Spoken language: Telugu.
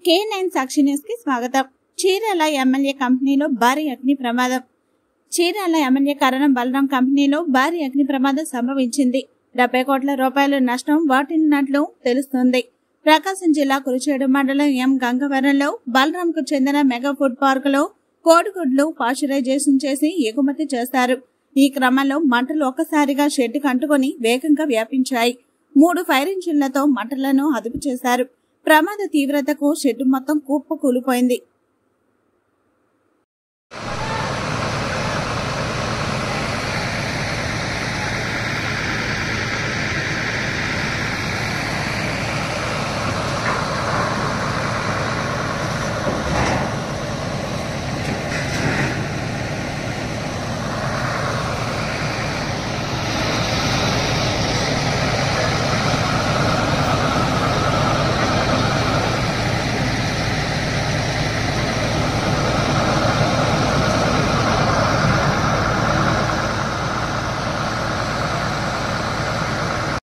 కే నైన్ సాక్షి న్యూస్ కి స్వాగతం చీరాల ఎమ్మెల్యే కంపెనీలో భారీ అగ్ని ప్రమాదం చీరాల ఎమ్మెల్యే కరణం బలరాం కంపెనీలో భారీ అగ్ని ప్రమాదం సంభవించింది డెబ్బై కోట్ల రూపాయల నష్టం వాటిల్లినట్లు తెలుస్తుంది ప్రకాశం జిల్లా కురుచేడు మండలం ఎం గంగవరంలో బలరాంకు చెందిన మెగా ఫుడ్ పార్క్ లో కోడిగుడ్లు పాశ్చరైజేషన్ చేసి ఎగుమతి చేస్తారు ఈ క్రమంలో మంటలు ఒక్కసారిగా షెడ్డుకు అంటుకొని వేగంగా వ్యాపించాయి మూడు ఫైర్ ఇంజిన్లతో మంటలను అదుపు చేశారు ప్రమాద తీవ్రతకు షెడ్డు మొత్తం కుప్ప కూలిపోయింది